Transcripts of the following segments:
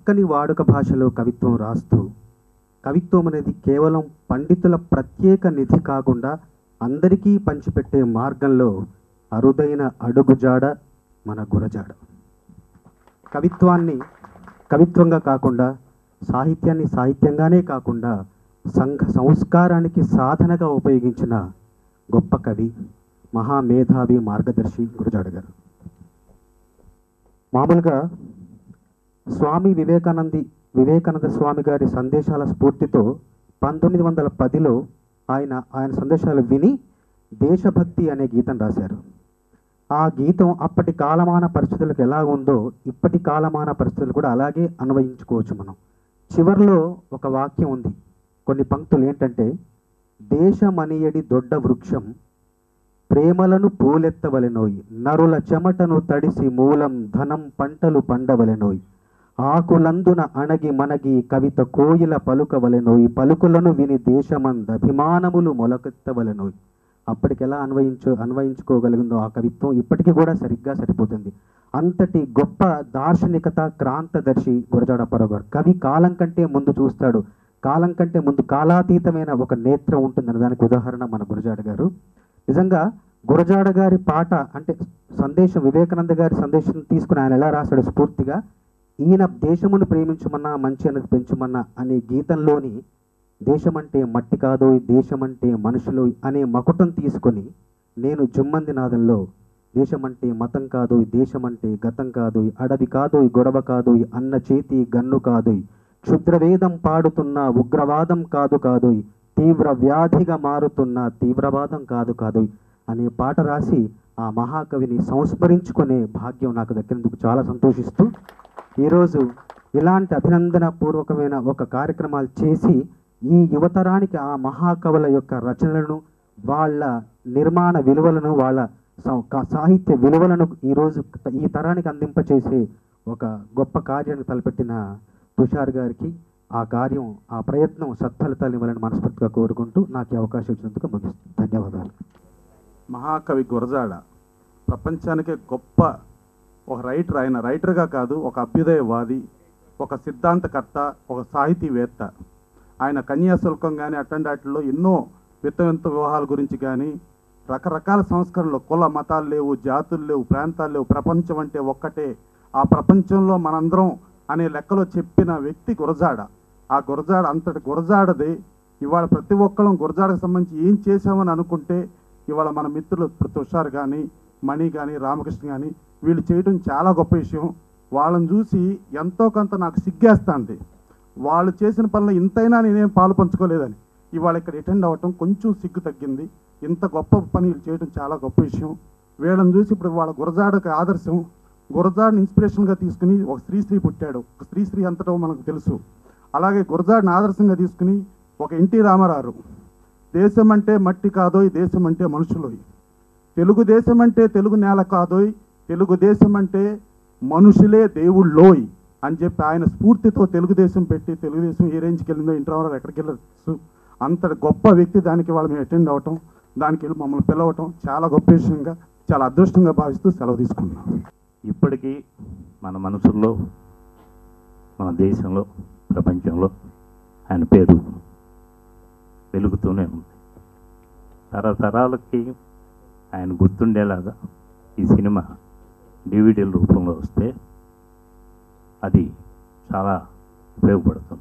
చక్కని వాడుక భాషలో కవిత్వం రాస్తూ కవిత్వం అనేది కేవలం పండితుల ప్రత్యేక నిధి కాకుండా అందరికీ పంచిపెట్టే మార్గంలో అరుదైన అడుగుజాడ మన గురజాడ కవిత్వాన్ని కవిత్వంగా కాకుండా సాహిత్యాన్ని సాహిత్యంగానే కాకుండా సంఘ సంస్కారానికి సాధనగా ఉపయోగించిన గొప్ప కవి మహామేధావి మార్గదర్శి గురజాడ గారు మామూలుగా స్వామి వివేకానంది వివేకానంద స్వామి గారి సందేశాల స్ఫూర్తితో పంతొమ్మిది వందల పదిలో ఆయన ఆయన సందేశాలు విని దేశభక్తి అనే గీతం రాశారు ఆ గీతం అప్పటి కాలమాన పరిస్థితులకు ఎలా ఉందో ఇప్పటి కాలమాన పరిస్థితులు కూడా అలాగే అన్వయించుకోవచ్చు మనం చివరిలో ఒక వాక్యం ఉంది కొన్ని పంక్తులు ఏంటంటే దేశమనియడి దొడ్డ వృక్షం ప్రేమలను పూలెత్తవలెనోయి నరుల చెమటను తడిసి మూలం ధనం పంటలు పండవలెనోయి ఆకులందున అణగి మనగి కవిత కోయిల పలుకవలెనోయి పలుకులను విని దేశమంద అభిమానములు మొలకెత్తవలెనోయి అప్పటికి ఎలా అన్వయించు అన్వయించుకోగలిగిందో ఆ కవిత్వం ఇప్పటికీ కూడా సరిగ్గా సరిపోతుంది అంతటి గొప్ప దార్శనికత క్రాంతదర్శి గురజాడ అప్పారావు గారు కవి కాలం కంటే ముందు చూస్తాడు కాలం కంటే ముందు కాలాతీతమైన ఒక నేత్రం ఉంటుందని దానికి ఉదాహరణ మన గురజాడ గారు నిజంగా గురజాడ గారి పాట అంటే సందేశం వివేకానంద గారి సందేశం తీసుకుని ఆయన ఎలా రాశాడు స్ఫూర్తిగా ఈయన దేశమును ప్రేమించమన్నా మంచి అనేది పెంచమన్నా అనే గీతంలోని దేశమంటే మట్టి కాదు దేశమంటే మనుషులు అనే మకుటం తీసుకొని నేను జుమ్మంది నాదంలో దేశమంటే మతం కాదు దేశమంటే గతం కాదు అడవి కాదు గొడవ కాదు అన్న చేతి గన్ను కాదు క్షుద్రవేదం పాడుతున్న ఉగ్రవాదం కాదు కాదు తీవ్ర వ్యాధిగా మారుతున్న తీవ్రవాదం కాదు కాదు అనే పాట రాసి ఆ మహాకవిని సంస్మరించుకునే భాగ్యం నాకు దక్కినందుకు చాలా సంతోషిస్తూ ఈరోజు ఇలాంటి అభినందన పూర్వకమైన ఒక కార్యక్రమాలు చేసి ఈ యువతరానికి ఆ మహాకవుల యొక్క రచనలను వాళ్ళ నిర్మాణ విలువలను వాళ్ళ సా- కా- సాహిత్య విలువలను ఈరోజు ఈ తరానికి అందింపచేసే ఒక గొప్ప కార్యాన్ని తలపెట్టిన తుషార్ గారికి ఆ కార్యం ఆ ప్రయత్నం సత్ఫలితాలు ఇవ్వాలని మనస్ఫూర్తిగా కోరుకుంటూ నాకు ఈ అవకాశం ఇచ్చినందుకు ముగిస్తుంది ధన్యవాదాలు మహాకవి గురజాడ ప్రపంచానికే గొప్ప ఒక రైటర్ ఆయన రైటర్గా కాదు ఒక అభ్యుదయవాది ఒక సిద్ధాంతకర్త ఒక సాహితీవేత్త ఆయన కన్యాశుల్కం కానీ అట్లాంటి వాటిల్లో ఎన్నో వింత వింత వివాహాల గురించి కానీ రకరకాల సంస్కరణలు కుల మతాలు లేవు జాతులు లేవు ప్రాంతాలు లేవు ప్రపంచం అంటే ఒక్కటే ఆ ప్రపంచంలో మనందరం అనే లెక్కలో చెప్పిన వ్యక్తి గురజాడ ఆ గురజాడ అంతటి గురజాడది ఇవాళ ప్రతి ఒక్కళ్ళం గురజాడకు సంబంధించి ఏం చేశామని అనుకుంటే ఇవాళ మన మిత్రులు ఇప్పుడు తుషార్ కానీ మణి కానీ రామకృష్ణ కానీ వీళ్ళు చేయడం చాలా గొప్ప విషయం వాళ్ళని చూసి ఎంతో కొంత నాకు సిగ్గేస్తుంది వాళ్ళు చేసిన పనులు ఇంతైనా నేనేం పాలు పంచుకోలేదని ఇవాళ ఇక్కడ అటెండ్ అవ్వటం కొంచెం సిగ్గు తగ్గింది ఇంత గొప్ప పని వీళ్ళు చేయడం చాలా గొప్ప విషయం వీళ్ళని చూసి ఇప్పుడు వాళ్ళ గురజాడకు ఆదర్శం గురజాడని ఇన్స్పిరేషన్గా తీసుకుని ఒక శ్రీశ్రీ పుట్టాడు ఒక శ్రీశ్రీ అంతటో మనకు తెలుసు అలాగే గురజాడని ఆదర్శంగా తీసుకుని ఒక ఎన్టీ రామారావు దేశం అంటే మట్టి కాదోయ్ దేశం అంటే మనుషులోయ్ తెలుగుదేశం అంటే తెలుగు నేల కాదోయ్ తెలుగుదేశం అంటే మనుషులే దేవుళ్ళోయ్ అని చెప్పి ఆయన స్ఫూర్తితో తెలుగుదేశం పెట్టి తెలుగుదేశం ఏ రేంజ్కి వెళ్ళిందో ఇంటర్వల్ ఎక్కడికి వెళ్ళచ్చు అంతటి గొప్ప వ్యక్తి దానికి వాళ్ళు మేము అటెండ్ అవ్వటం దానికి వెళ్ళి మమ్మల్ని పిలవటం చాలా గొప్ప విషయంగా చాలా అదృష్టంగా భావిస్తూ సెలవు తీసుకున్నాం ఇప్పటికీ మన మనసుల్లో మన దేశంలో ప్రపంచంలో ఆయన పేరు వెలుగుతూనే ఉంది తరతరాలకి ఆయన గుర్తుండేలాగా ఈ సినిమా డివిడీల రూపంలో వస్తే అది చాలా ఉపయోగపడుతుంది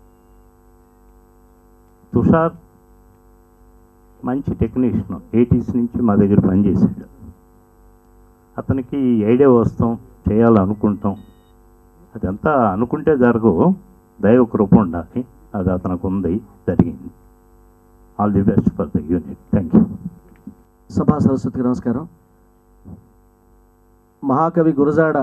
తుషార్ మంచి టెక్నీషియన్ ఎయిటీస్ నుంచి మా దగ్గర పనిచేశాడు అతనికి ఈ ఐడియా వస్తాం చేయాలనుకుంటాం అదంతా అనుకుంటే జరగవు దైవ కృప ఉండాలి అది అతనికి ఉంది జరిగింది all the best for the unit thank you సభా సరస్వతికి నమస్కారం మహాకవి గురజాడ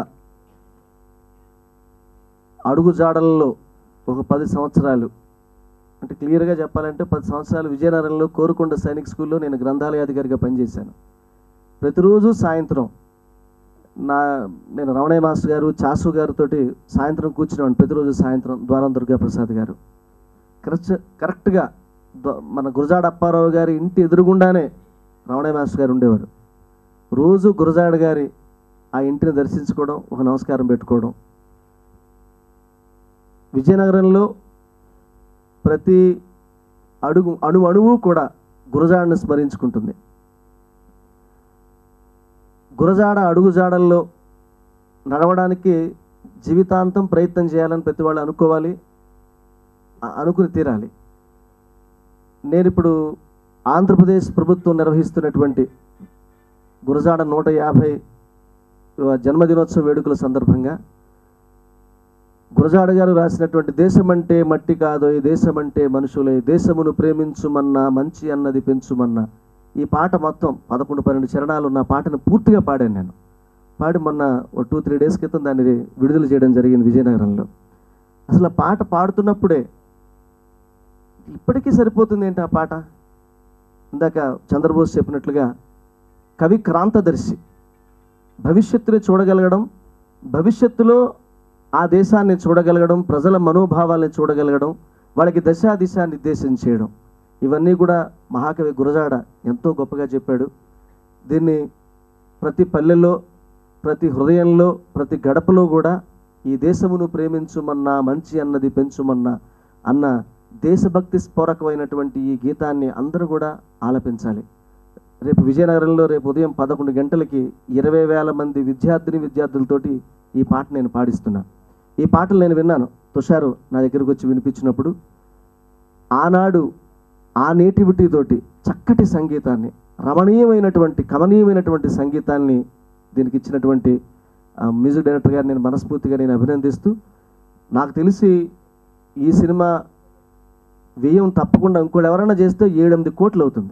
అడుగు జాడలలో ఒక పది సంవత్సరాలు అంటే క్లియర్గా చెప్పాలంటే పది సంవత్సరాలు విజయనగరంలో కోరుకొండ సైనిక్ స్కూల్లో నేను గ్రంథాలయాధికారిగా పనిచేశాను ప్రతిరోజు సాయంత్రం నా నేను రమణయ్య మాస్టర్ గారు చాసు గారితో సాయంత్రం కూర్చునేవాడిని ప్రతిరోజు సాయంత్రం ద్వారం దుర్గా ప్రసాద్ గారు కరెక్ట్ కరెక్ట్గా ద- మన గురజాడ అప్పారావు గారి ఇంటి ఎదురుగుండానే రమణయ్య మాస్టర్ గారు ఉండేవారు రోజు గురజాడ గారి ఆ ఇంటిని దర్శించుకోవడం ఒక నమస్కారం పెట్టుకోవడం విజయనగరంలో ప్రతి అడుగు అణు అణువు కూడా గురజాడను స్మరించుకుంటుంది గురజాడ అడుగుజాడల్లో నడవడానికి జీవితాంతం ప్రయత్నం చేయాలని ప్రతి వాళ్ళు అనుకోవాలి అ- అనుకుని తీరాలి నేను ఇప్పుడు ఆంధ్రప్రదేశ్ ప్రభుత్వం నిర్వహిస్తున్నటువంటి గురజాడ నూట యాభై జన్మదినోత్సవ వేడుకల సందర్భంగా గురజాడ గారు రాసినటువంటి దేశమంటే మట్టి కాదో ఈ దేశమంటే మనుషులే దేశమును ప్రేమించుమన్నా మంచి అన్నది పెంచుమన్నా ఈ పాట మొత్తం పదకొండు పన్నెండు చరణాలు ఉన్న పాటను పూర్తిగా పాడాను నేను పాడి మొన్న ఒక టూ త్రీ డేస్ క్రితం దాన్ని విడుదల చేయడం జరిగింది విజయనగరంలో అసలు ఆ పాట పాడుతున్నప్పుడే ఇప్పటికీ సరిపోతుంది ఏంటి ఆ పాట ఇందాక చంద్రబోస్ చెప్పినట్లుగా కవి క్రాంతదర్శి భవిష్యత్తుని చూడగలగడం భవిష్యత్తులో ఆ దేశాన్ని చూడగలగడం ప్రజల మనోభావాల్ని చూడగలగడం వాళ్ళకి దశా దిశ నిర్దేశం చేయడం ఇవన్నీ కూడా మహాకవి గురజాడ ఎంతో గొప్పగా చెప్పాడు దీన్ని ప్రతి పల్లెల్లో ప్రతి హృదయంలో ప్రతి గడపలో కూడా ఈ దేశమును ప్రేమించుమన్నా మంచి అన్నది పెంచుమన్నా అన్న దేశభక్తి స్ఫోరకమైనటువంటి ఈ గీతాన్ని అందరూ కూడా ఆలపించాలి రేపు విజయనగరంలో రేపు ఉదయం పదకొండు గంటలకి ఇరవై వేల మంది విద్యార్థిని విద్యార్థులతోటి ఈ పాట నేను పాడిస్తున్నా ఈ పాటలు నేను విన్నాను తుషారు నా దగ్గరకు వచ్చి వినిపించినప్పుడు ఆనాడు ఆ నేటివిటీ తోటి చక్కటి సంగీతాన్ని రమణీయమైనటువంటి కమనీయమైనటువంటి సంగీతాన్ని దీనికి ఇచ్చినటువంటి ఆ, మ్యూజిక్ డైరెక్టర్ గారు నేను మనస్ఫూర్తిగా నేను అభినందిస్తూ నాకు తెలిసి ఈ సినిమా వ్యయం తప్పకుండా ఇంకోటి ఎవరైనా చేస్తే ఏడెనిమిది కోట్లు అవుతుంది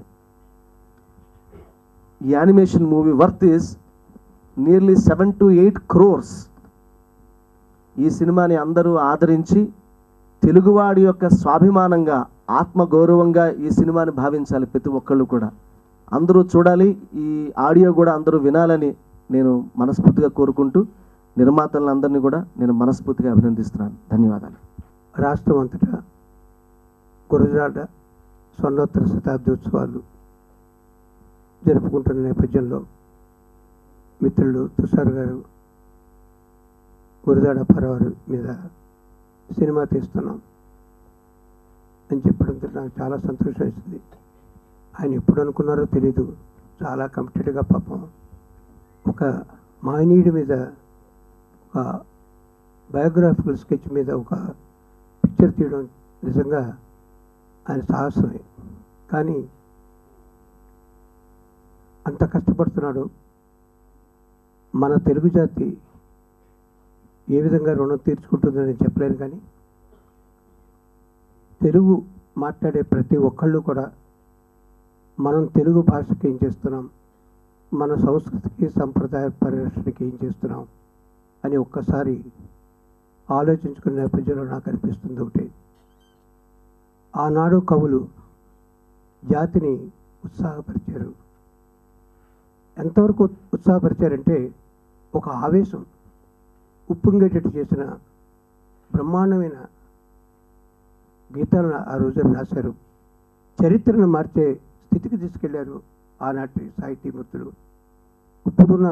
ఈ animation movie worth is nearly seven to eight crores ఈ సినిమాని అందరూ ఆదరించి తెలుగువాడి యొక్క స్వాభిమానంగా ఆత్మగౌరవంగా ఈ సినిమాని భావించాలి ప్రతి ఒక్కళ్ళు కూడా అందరూ చూడాలి ఈ ఆడియో కూడా అందరూ వినాలని నేను మనస్ఫూర్తిగా కోరుకుంటూ నిర్మాతలను అందరినీ కూడా నేను మనస్ఫూర్తిగా అభినందిస్తున్నాను ధన్యవాదాలు రాష్ట్రం అంతటా గురజాడ స్వర్ణోత్తర శతాబ్ది ఉత్సవాలు జరుపుకుంటున్న నేపథ్యంలో మిత్రులు తుషార్ గారు గురజాడ పరవారు మీద సినిమా తీస్తున్నాం అని చెప్పడంతో నాకు చాలా సంతోషం వేసింది ఆయన ఎప్పుడు అనుకున్నారో తెలీదు చాలా కమిటెడ్గా పాపం ఒక మాయనీయుడి మీద ఒక బయోగ్రాఫికల్ స్కెచ్ మీద ఒక పిక్చర్ తీయడం నిజంగా ఆయన సాహసమే కానీ అంత కష్టపడుతున్నాడు మన తెలుగు జాతి ఏ విధంగా రుణం తీర్చుకుంటుందని నేను చెప్పలేను కానీ తెలుగు మాట్లాడే ప్రతి ఒక్కళ్ళు కూడా మనం తెలుగు భాషకి ఏం చేస్తున్నాం మన సంస్కృతికి సంప్రదాయ పరిరక్షణకి ఏం చేస్తున్నాం అని ఒక్కసారి ఆలోచించుకునే నేపథ్యంలో నాకు అనిపిస్తుంది ఒకటి ఆనాడు కవులు జాతిని ఉత్సాహపరిచారు ఎంతవరకు ఉత్సాహపరిచారంటే ఒక ఆవేశం ఉప్పొంగేటట్టు చేసిన బ్రహ్మాండమైన గీతాలను ఆ రోజున రాశారు చరిత్రను మార్చే స్థితికి తీసుకెళ్లారు ఆనాటి సాహితీమూర్తులు ఇప్పుడున్న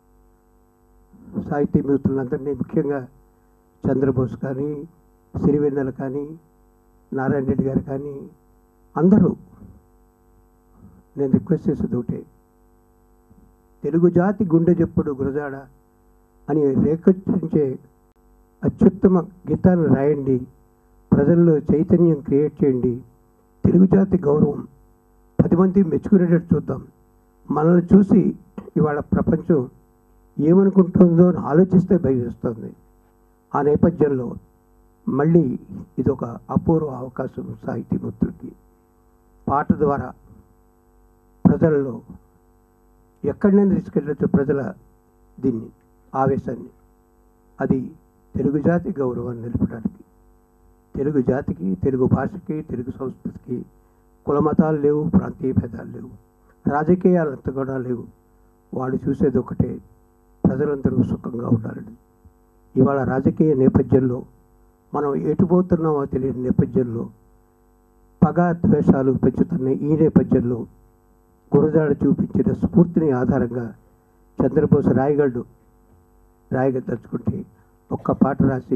సాహితీమూర్తులందరినీ ముఖ్యంగా చంద్రబోస్ కానీ సిరివెన్నెల కానీ నారాయణ రెడ్డి గారు కానీ అందరూ నేను రిక్వెస్ట్ చేసేది ఒకటే తెలుగు జాతి గుండె చెప్పుడు గురజాడ అని రేఖించే అత్యుత్తమ గీతాలను రాయండి ప్రజల్లో చైతన్యం క్రియేట్ చేయండి తెలుగు జాతి గౌరవం పది మంది మెచ్చుకునేటట్టు చూద్దాం మనల్ని చూసి ఇవాళ ప్రపంచం ఏమనుకుంటుందో అని ఆలోచిస్తే భయవేస్తుంది ఆ నేపథ్యంలో మళ్ళీ ఇది ఒక అపూర్వ అవకాశం సాహితీమూర్తులకి పాట ద్వారా ప్రజల్లో ఎక్కడినైనా తీసుకెళ్ళచ్చు ప్రజల దీన్ని ఆవేశాన్ని అది తెలుగు జాతి గౌరవాన్ని నిలపడానికి తెలుగు జాతికి తెలుగు భాషకి తెలుగు సంస్కృతికి కుల మతాలు లేవు ప్రాంతీయ భేదాలు లేవు రాజకీయాలు అంత కూడా లేవు వాళ్ళు చూసేది ఒకటే ప్రజలందరూ సుఖంగా ఉండాలని ఇవాళ రాజకీయ నేపథ్యంలో మనం ఎటుపోతున్నామో తెలియని నేపథ్యంలో పగ ద్వేషాలు పెంచుతున్న ఈ నేపథ్యంలో గురజాడ చూపించిన స్ఫూర్తిని ఆధారంగా చంద్రబోస్ రాయగలడు రాయగదలుచుకుంటే ఒక్క పాట రాసి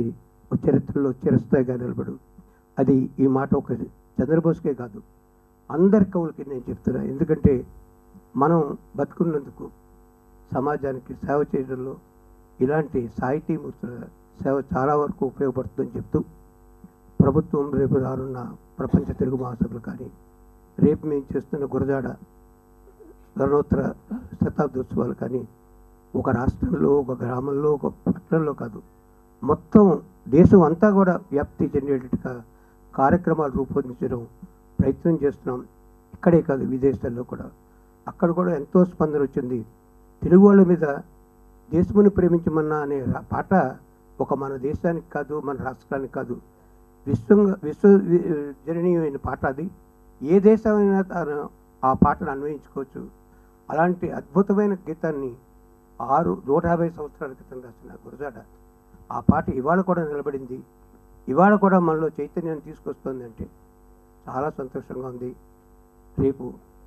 చరిత్రలో చిరస్థాయిగా నిలబడు అది ఈ మాట ఒక చంద్రబోస్కే కాదు అందరి కవులకి నేను చెప్తున్నా ఎందుకంటే మనం బతుకున్నందుకు సమాజానికి సేవ చేయడంలో ఇలాంటి సాహితీమూర్తుల సేవ చాలా వరకు ఉపయోగపడుతుందని చెప్తూ ప్రభుత్వం రేపు రానున్న ప్రపంచ తెలుగు మహాసభలు కానీ రేపు మేము చేస్తున్న గురజాడ స్వర్ణోత్తర శతాబ్దోత్సవాలు కానీ ఒక రాష్ట్రంలో ఒక గ్రామంలో ఒక పట్టణంలో కాదు మొత్తం దేశం అంతా కూడా వ్యాప్తి చెందేటట్టుగా కార్యక్రమాలు రూపొందించడం ప్రయత్నం చేస్తున్నాం ఇక్కడే కాదు విదేశాల్లో కూడా అక్కడ కూడా ఎంతో స్పందన వచ్చింది తెలుగు వాళ్ళ మీద దేశముని ప్రేమించమన్నా అనే రా- పాట ఒక మన దేశానికి కాదు మన రాష్ట్రానికి కాదు విశ్వంగా విశ్వ వి- జననీయమైన పాట అది ఏ దేశమైనా తాను ఆ పాటను అన్వయించుకోవచ్చు అలాంటి అద్భుతమైన గీతాన్ని ఆరు నూట యాభై సంవత్సరాల క్రితం రాసిన గురజాడ ఆ పాట ఇవాళ కూడా నిలబడింది ఇవాళ కూడా మనలో చైతన్యాన్ని తీసుకొస్తుంది అంటే చాలా సంతోషంగా ఉంది రేపు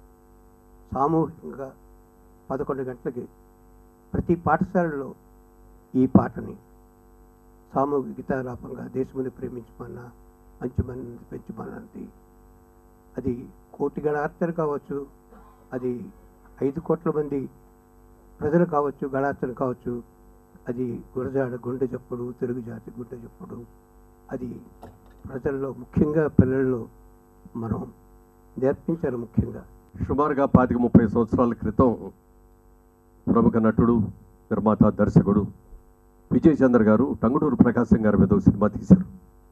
సామూహికంగా పదకొండు గంటలకి ప్రతి పాఠశాలలో ఈ పాటని సామూహిక గీతాలాపంగా దేశముని ప్రేమించమన్నా మంచిమని పెంచమన్నది అది కోటి గణార్చన కావచ్చు అది ఐదు కోట్ల మంది ప్రజలు కావచ్చు గణార్చన కావచ్చు అది గురజాడ గుండె చప్పుడు తెలుగు జాతి గుండె చప్పుడు అది ప్రజల్లో ముఖ్యంగా పిల్లల్లో మనం నేర్పించాలి ముఖ్యంగా సుమారుగా పాతిక ముప్పై సంవత్సరాల క్రితం ప్రముఖ నటుడు నిర్మాత దర్శకుడు విజయ్ చంద్ర గారు టంగుటూరు ప్రకాశం గారి మీద ఒక సినిమా తీశారు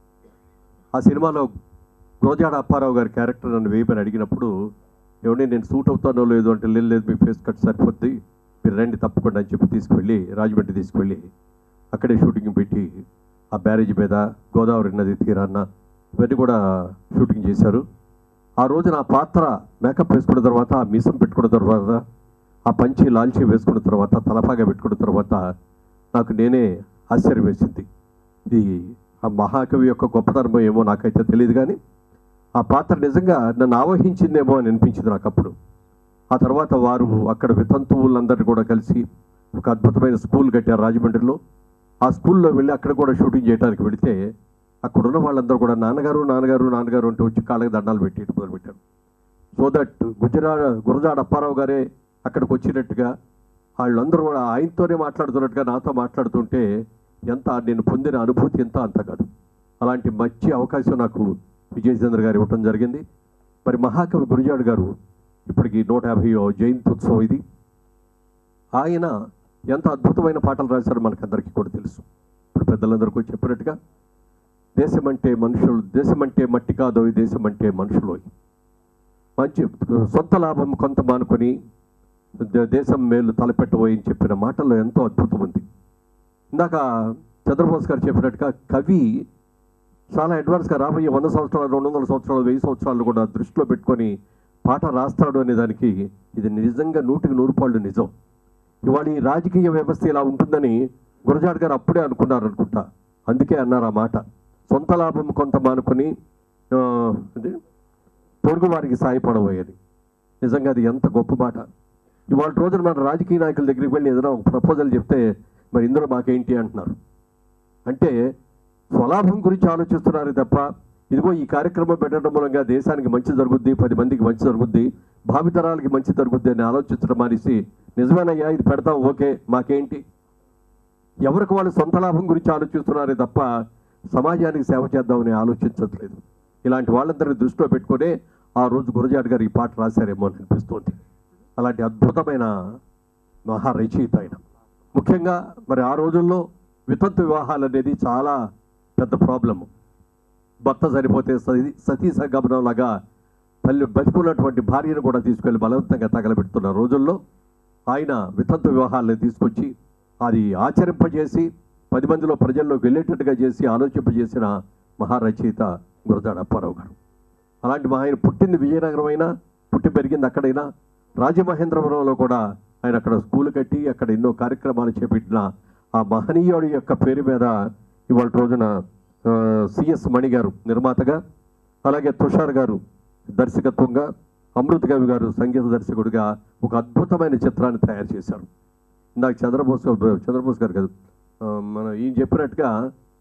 ఆ సినిమాలో గోజాడ అప్పారావు గారి క్యారెక్టర్ నన్ను వేయమని అడిగినప్పుడు ఏమండి నేను సూట్ అవుతానో లేదో అంటే "లేదు, లేదు మీ ఫేస్ కట్ సరిపోద్ది మీరు రండి తప్పకుండా అని చెప్పి తీసుకువెళ్ళి రాజమండ్రి తీసుకువెళ్ళి అక్కడే షూటింగ్ పెట్టి ఆ బ్యారేజ్ మీద గోదావరి నది తీరాన్న ఇవన్నీ కూడా షూటింగ్ చేశారు ఆ రోజు నా పాత్ర మేకప్ వేసుకున్న తర్వాత ఆ మీసం పెట్టుకున్న తర్వాత ఆ పంచి లాల్చి వేసుకున్న తర్వాత తలపాగా పెట్టుకున్న తర్వాత నాకు నేనే ఆశ్చర్యం వేసింది ఇది ఆ మహాకవి యొక్క గొప్పతనం ఏమో నాకైతే తెలియదు కానీ ఆ పాత్ర నిజంగా నన్ను ఆవహించిందేమో అని అనిపించింది నాకు అప్పుడు ఆ తర్వాత వారు అక్కడ వితంతువులందరినీ కూడా కలిసి ఒక అద్భుతమైన స్కూల్ కట్టారు రాజమండ్రిలో ఆ స్కూల్లో వెళ్ళి అక్కడ కూడా షూటింగ్ చేయడానికి వెళితే అక్కడ ఉన్న వాళ్ళందరూ కూడా నాన్నగారు నాన్నగారు నాన్నగారు అంటూ వచ్చి కాళ్ళకి దండాలు పెట్టి మొదలుపెట్టారు సో దట్ గుజరాత్ గురజాడ అప్పారావు గారే అక్కడికి వచ్చినట్టుగా వాళ్ళందరూ కూడా ఆయనతోనే మాట్లాడుతున్నట్టుగా నాతో మాట్లాడుతుంటే ఎంత నేను పొందిన అనుభూతి ఎంత అంత కాదు అలాంటి మంచి అవకాశం నాకు విజయచంద్ర గారు ఇవ్వటం జరిగింది మరి మహాకవి గురజాడు గారు ఇప్పటికి నూట యాభై జయంత్యుత్సవం ఇది ఆయన ఎంత అద్భుతమైన పాటలు రాశారో మనకందరికీ కూడా తెలుసు ఇప్పుడు పెద్దలందరికీ చెప్పినట్టుగా దేశం అంటే మనుషులు దేశం అంటే మట్టి కాదోయ్ దేశం అంటే మనుషులోయ్ మంచి సొంత లాభం కొంత మానుకొని దే- దేశం మేలు తలపెట్టబోయి అని చెప్పిన మాటల్లో ఎంతో అద్భుతం ఉంది ఇందాక చంద్రబోస్ గారు చెప్పినట్టుగా కవి చాలా అడ్వాన్స్గా రాబోయే వంద సంవత్సరాలు రెండు వందల సంవత్సరాలు వెయ్యి సంవత్సరాలు కూడా దృష్టిలో పెట్టుకొని పాట రాస్తాడు అనే దానికి ఇది నిజంగా నూటికి నూరు పాళ్ళు నిజం ఇవాళ ఈ రాజకీయ వ్యవస్థ ఇలా ఉంటుందని గురజాడ్ గారు అప్పుడే అనుకున్నారు అనుకుంటా అందుకే అన్నారు ఆ మాట సొంత లాభం కొంత మానుకొని ఆ, అదే, పొరుగు వారికి సాయపడబోయేది నిజంగా అది ఎంత గొప్ప మాట ఇవాళ రోజున మన రాజకీయ నాయకుల దగ్గరికి వెళ్ళి ఏదైనా ఒక ప్రపోజల్ చెప్తే మరి ఇందులో మాకేంటి అంటున్నారు అంటే స్వలాభం గురించి ఆలోచిస్తున్నారు తప్ప ఇదిగో ఈ కార్యక్రమం పెట్టడం మూలంగా దేశానికి మంచి జరుగుద్ది పది మందికి మంచి జరుగుద్ది భావితరాలకి మంచి జరుగుద్ది అని ఆలోచించడం మానేసి నిజమేనయ్యా ఇది పెడతాం ఓకే మాకేంటి ఎవరికి వాళ్ళు సొంత లాభం గురించి ఆలోచిస్తున్నారే తప్ప సమాజానికి సేవ చేద్దామని ఆలోచించట్లేదు ఇలాంటి వాళ్ళందరినీ దృష్టిలో పెట్టుకునే ఆ రోజు గురజాడ్ గారు ఈ పాట రాశారేమో అని అనిపిస్తోంది అలాంటి అద్భుతమైన మహా రచయిత ఆయన ముఖ్యంగా మరి ఆ రోజుల్లో వితంతు వివాహాలు అనేది చాలా పెద్ద ప్రాబ్లము భర్త సరిపోతే సతీ సతీ సంగమనం లాగా తల్లి బతుకున్నటువంటి భార్యను కూడా తీసుకెళ్లి బలవంతంగా తగలబెడుతున్న రోజుల్లో ఆయన వితంతు వివాహాలను తీసుకొచ్చి అది ఆచరింపజేసి పది మందిలో ప్రజల్లోకి వెళ్ళేటట్టుగా చేసి ఆలోచింపజేసిన మహారచయిత గురజాడ అప్పారావు గారు అలాంటి మా ఆయన పుట్టింది విజయనగరం అయినా పుట్టి పెరిగింది అక్కడైనా రాజమహేంద్రవరంలో కూడా ఆయన అక్కడ స్కూల్ కట్టి అక్కడ ఎన్నో కార్యక్రమాలు చేపట్టిన ఆ మహనీయుడి యొక్క పేరు మీద ఇవాళ రోజున సిఎస్ మణి గారు నిర్మాతగా అలాగే తుషార్ గారు దర్శకత్వంగా అమృత్ కవి గారు సంగీత దర్శకుడిగా ఒక అద్భుతమైన చిత్రాన్ని తయారు చేశారు ఇందాక చంద్రబోస్ చంద్రబోస్ గారు కాదు ఆ, మన ఈయన చెప్పినట్టుగా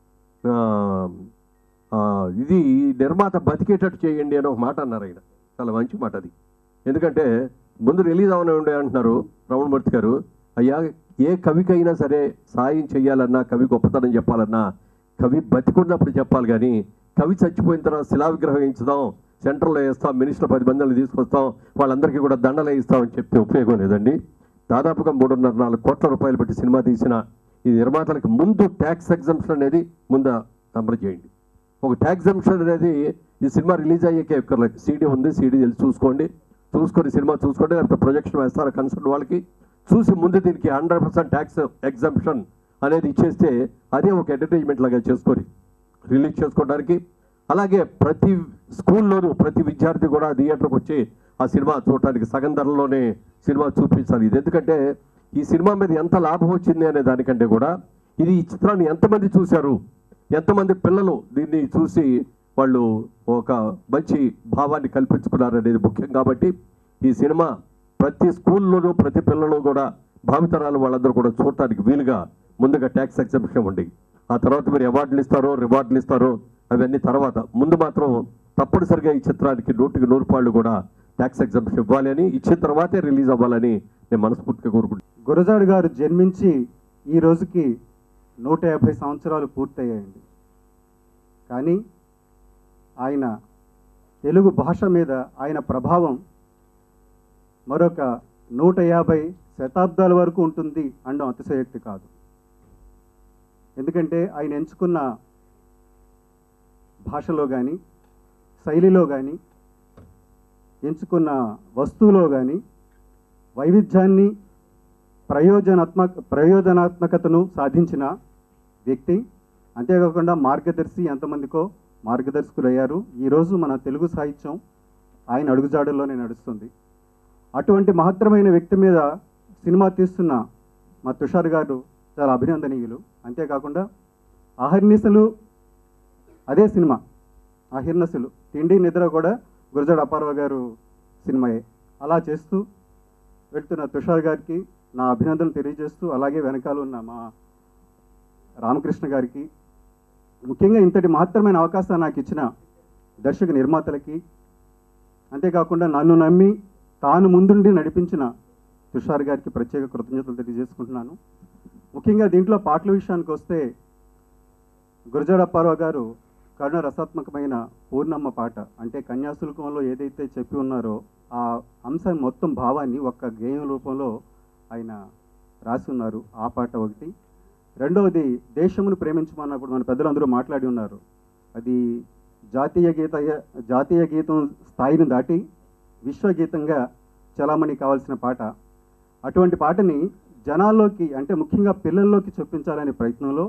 ఆ, ఆ, ఇది నిర్మాత బతికేటట్టు చేయండి అని ఒక మాట అన్నారు ఆయన చాలా మంచి మాట అది ఎందుకంటే ముందు రిలీజ్ అవనే ఉండే అంటున్నారు రమణమూర్తి గారు అయ్యా ఏ కవికైనా సరే సాయం చేయాలన్నా కవి గొప్పతనం చెప్పాలన్నా కవి బతికున్నప్పుడు చెప్పాలి కానీ కవి చచ్చిపోయిన తర్వాత శిలా విగ్రహం వేయించుదాం సెంటర్లో వేస్తాం మినిస్టర్ పది మందిని తీసుకొస్తాం వాళ్ళందరికీ కూడా దండలు వేయిస్తామని చెప్తే ఉపయోగం లేదండి దాదాపుగా మూడున్నర నాలుగు కోట్ల రూపాయలు పెట్టి సినిమా తీసిన ఈ నిర్మాతలకు ముందు ట్యాక్స్ ఎగ్జంప్షన్ అనేది ముందు అమలు చేయండి ఒక ట్యాక్స్ ఎగ్జంప్షన్ అనేది ఈ సినిమా రిలీజ్ అయ్యాకే ఎక్కర్లేదు సీడీ ఉంది సీడీ తెలిసి చూసుకోండి చూసుకొని సినిమా చూసుకోండి లేకపోతే ప్రొజెక్షన్ వేస్తారు కన్సల్ట్ వాళ్ళకి చూసి ముందు దీనికి హండ్రెడ్ పర్సెంట్ ట్యాక్స్ ఎగ్జంప్షన్ అనేది ఇచ్చేస్తే అదే ఒక అడ్వర్టైజ్మెంట్ లాగా చేసుకొని రిలీజ్ చేసుకోవడానికి అలాగే ప్రతి స్కూల్లోనూ ప్రతి విద్యార్థి కూడా థియేటర్కి వచ్చి ఆ సినిమా చూడటానికి సగం ధరలోనే సినిమా చూపించాలి ఇది ఎందుకంటే ఈ సినిమా మీద ఎంత లాభం వచ్చింది అనే దానికంటే కూడా ఇది ఈ చిత్రాన్ని ఎంతమంది చూశారు ఎంతమంది పిల్లలు దీన్ని చూసి వాళ్ళు ఒక మంచి భావాన్ని కల్పించుకున్నారు అనేది ముఖ్యం కాబట్టి ఈ సినిమా ప్రతి స్కూల్లోనూ ప్రతి పిల్లలు కూడా భావితరాలు వాళ్ళందరూ కూడా చూడటానికి వీలుగా ముందుగా ట్యాక్స్ ఎగ్జామ్షన్ ఉండి ఆ తర్వాత మీరు అవార్డులు ఇస్తారో రివార్డులు ఇస్తారో అవన్నీ తర్వాత ముందు మాత్రం తప్పనిసరిగా ఈ చిత్రానికి నూటికి నూరు పాళ్ళు కూడా ట్యాక్స్ ఎగ్జామ్షన్ ఇవ్వాలి అని ఇచ్చిన తర్వాతే రిలీజ్ అవ్వాలని నేను మనస్ఫూర్తిగా కోరుకుంటున్నాను గురజాడు గారు జన్మించి ఈ రోజుకి నూట యాభై సంవత్సరాలు పూర్తయ్యాయండి కానీ ఆయన తెలుగు భాష మీద ఆయన ప్రభావం మరొక నూట యాభై శతాబ్దాల వరకు ఉంటుంది అనడం అతిశయోక్తి కాదు ఎందుకంటే ఆయన ఎంచుకున్న భాషలో కానీ శైలిలో కానీ ఎంచుకున్న వస్తువులో కానీ వైవిధ్యాన్ని ప్రయోజనాత్మక ప్రయోజనాత్మకతను సాధించిన వ్యక్తి అంతేకాకుండా మార్గదర్శి ఎంతమందికో మార్గదర్శకులు అయ్యారు ఈరోజు మన తెలుగు సాహిత్యం ఆయన అడుగుజాడల్లోనే నడుస్తుంది అటువంటి మహత్తరమైన వ్యక్తి మీద సినిమా తీస్తున్న మా తుషార్ గారు చాలా అభినందనీయులు అంతేకాకుండా అహర్నిశలు అదే సినిమా అహిర్నసులు తిండి నిద్ర కూడా గురజాడ అప్పారావు గారు సినిమాయే అలా చేస్తూ వెళ్తున్న తుషార్ గారికి నా అభినందనలు తెలియజేస్తూ అలాగే వెనకాల ఉన్న మా రామకృష్ణ గారికి ముఖ్యంగా ఇంతటి మహత్తరమైన అవకాశాన్ని నాకు ఇచ్చిన దర్శక నిర్మాతలకి అంతేకాకుండా నన్ను నమ్మి తాను ముందుండి నడిపించిన తుషార్ గారికి ప్రత్యేక కృతజ్ఞతలు తెలియజేసుకుంటున్నాను ముఖ్యంగా దీంట్లో పాటల విషయానికి వస్తే గురజాడ అప్పారావు గారు కరుణ రసాత్మకమైన పూర్ణమ్మ పాట అంటే కన్యాశుల్కంలో ఏదైతే చెప్పి ఉన్నారో ఆ అంశం మొత్తం భావాన్ని ఒక్క గేయం రూపంలో ఆయన రాసి ఉన్నారు ఆ పాట ఒకటి రెండవది దేశమును ప్రేమించమన్నప్పుడు మన పెద్దలందరూ మాట్లాడి ఉన్నారు అది జాతీయ గీత జాతీయ గీతం స్థాయిని దాటి విశ్వగీతంగా చలామణి కావాల్సిన పాట అటువంటి పాటని జనాల్లోకి అంటే ముఖ్యంగా పిల్లల్లోకి చొప్పించాలనే ప్రయత్నంలో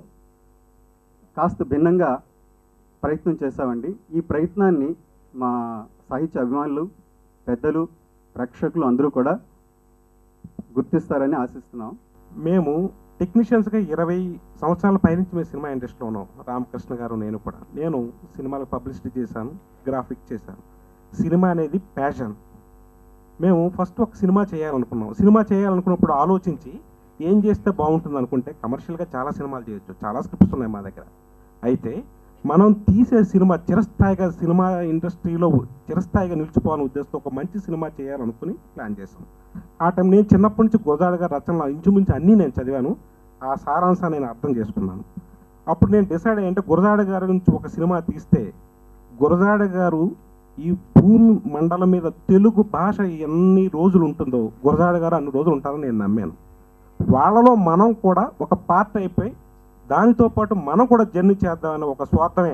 కాస్త భిన్నంగా ప్రయత్నం చేశామండి ఈ ప్రయత్నాన్ని మా సాహిత్య అభిమానులు పెద్దలు ప్రేక్షకులు అందరూ కూడా గుర్తిస్తారని ఆశిస్తున్నాం మేము టెక్నీషియన్స్గా ఇరవై సంవత్సరాల పైనుంచి మేము సినిమా ఇండస్ట్రీలో ఉన్నాం రామకృష్ణ గారు నేను కూడా నేను సినిమాలకు పబ్లిసిటీ చేశాను గ్రాఫిక్ చేశాను సినిమా అనేది ప్యాషన్ మేము ఫస్ట్ ఒక సినిమా చేయాలనుకున్నాం సినిమా చేయాలనుకున్నప్పుడు ఆలోచించి ఏం చేస్తే బాగుంటుంది అనుకుంటే కమర్షియల్గా చాలా సినిమాలు చేయొచ్చు చాలా స్క్రిప్ట్స్ ఉన్నాయి మా దగ్గర అయితే మనం తీసే సినిమా చిరస్థాయిగా సినిమా ఇండస్ట్రీలో చిరస్థాయిగా నిలిచిపోవాలని ఉద్దేశంతో ఒక మంచి సినిమా చేయాలనుకుని ప్లాన్ చేశాం ఆ టైం నేను చిన్నప్పటి నుంచి గోదావరి గారి రచనలు ఇంచుమించు అన్నీ నేను చదివాను ఆ సారాంశాన్ని నేను అర్థం చేసుకున్నాను అప్పుడు నేను డిసైడ్ అయ్యంటే గురజాడ గారి నుంచి ఒక సినిమా తీస్తే గురజాడ గారు ఈ భూమి మండలం మీద తెలుగు భాష ఎన్ని రోజులు ఉంటుందో గురజాడ గారు అన్ని రోజులు ఉంటారని నేను నమ్మాను వాళ్ళలో మనం కూడా ఒక పార్ట్ అయిపోయి దానితో పాటు మనం కూడా జర్నీ చేద్దామనే ఒక స్వార్థమే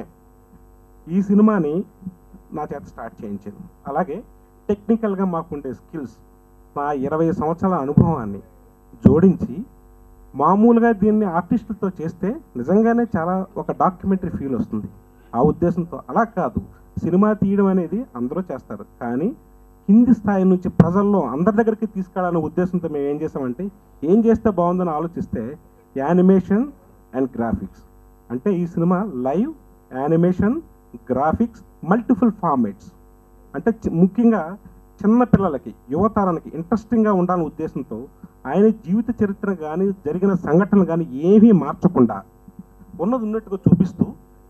ఈ సినిమాని నా చేత స్టార్ట్ చేయించాను అలాగే టెక్నికల్గా మాకుండే స్కిల్స్ నా ఇరవై సంవత్సరాల అనుభవాన్ని జోడించి మామూలుగా దీన్ని ఆర్టిస్టులతో చేస్తే నిజంగానే చాలా ఒక డాక్యుమెంటరీ ఫీల్ వస్తుంది ఆ ఉద్దేశంతో అలా కాదు సినిమా తీయడం అనేది అందరూ చేస్తారు కానీ కింది స్థాయి నుంచి ప్రజల్లో అందరి దగ్గరికి తీసుకెళ్ళాలనే ఉద్దేశంతో మేము ఏం చేసామంటే ఏం చేస్తే బాగుందని ఆలోచిస్తే యానిమేషన్ అండ్ గ్రాఫిక్స్ అంటే ఈ సినిమా live animation graphics multiple formats అంటే చి- ముఖ్యంగా చిన్న పిల్లలకి యువతరానికి ఇంట్రెస్టింగ్గా ఉండాలనే ఉద్దేశంతో ఆయన జీవిత చరిత్ర కానీ జరిగిన సంఘటనలు కానీ ఏమీ మార్చకుండా ఉన్నది ఉన్నట్టుగా చూపిస్తూ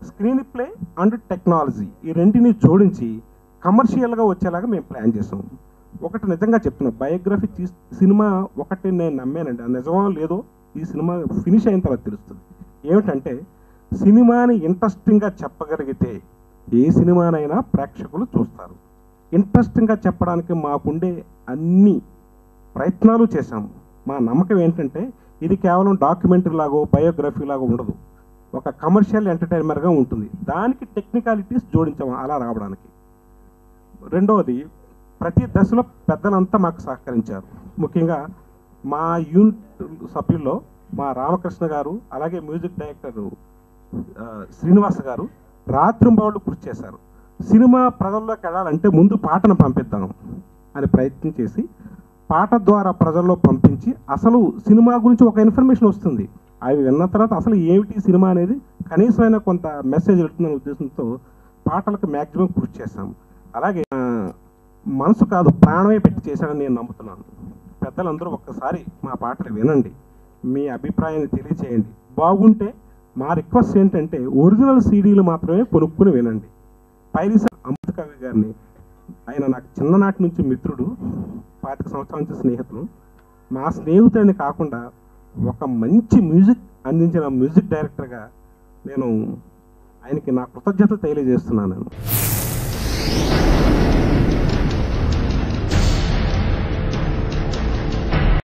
స్క్రీన్ ప్లే అండ్ టెక్నాలజీ ఈ రెంటిని జోడించి కమర్షియల్గా వచ్చేలాగా మేము ప్లాన్ చేసాం ఒకటి నిజంగా చెప్తున్నా బయోగ్రఫీ తీ సినిమా ఒకటి నేను నమ్మానండి అది నిజమో లేదో ఈ సినిమా ఫినిష్ అయిన తర్వాత తెలుస్తుంది ఏమిటంటే సినిమాని ఇంట్రెస్టింగ్గా చెప్పగలిగితే ఏ సినిమానైనా ప్రేక్షకులు చూస్తారు ఇంట్రెస్టింగ్గా చెప్పడానికి మాకుండే అన్ని ప్రయత్నాలు చేశాము మా నమ్మకం ఏంటంటే ఇది కేవలం డాక్యుమెంటరీ లాగో బయోగ్రఫీ లాగో ఉండదు ఒక కమర్షియల్ ఎంటర్టైనర్గా ఉంటుంది దానికి టెక్నికాలిటీస్ జోడించాము అలా రావడానికి రెండవది ప్రతి దశలో పెద్దలంతా మాకు సహకరించారు ముఖ్యంగా మా యూనిట్ సభ్యుల్లో మా రామకృష్ణ గారు అలాగే మ్యూజిక్ డైరెక్టర్ ఆ, శ్రీనివాస గారు రాత్రింబవళ్ళు కృషి చేశారు సినిమా ప్రజల్లోకి వెళ్ళాలంటే ముందు పాటను పంపిద్దాం అని ప్రయత్నం చేసి పాట ద్వారా ప్రజల్లో పంపించి అసలు సినిమా గురించి ఒక ఇన్ఫర్మేషన్ వస్తుంది అవి విన్న తర్వాత అసలు ఏమిటి సినిమా అనేది కనీసమైన కొంత మెసేజ్ వెళ్తుందనే ఉద్దేశంతో పాటలకు మ్యాక్సిమం కృషి చేశాం అలాగే ఆ, మనసు కాదు ప్రాణమే పెట్టి చేశాడని నేను నమ్ముతున్నాను పెద్దలందరూ ఒక్కసారి మా పాటలు వినండి మీ అభిప్రాయాన్ని తెలియచేయండి బాగుంటే మా రిక్వెస్ట్ ఏంటంటే ఒరిజినల్ సీడీలు మాత్రమే కొనుక్కుని వినండి పైరిస అమృత కవి గారిని ఆయన నాకు చిన్ననాటి నుంచి మిత్రుడు పాతిక సంవత్సరాల నుంచి స్నేహితులు మా స్నేహితుడిని కాకుండా ఒక మంచి మ్యూజిక్ అందించిన మ్యూజిక్ డైరెక్టర్గా నేను ఆయనకి నా కృతజ్ఞత తెలియజేస్తున్నాను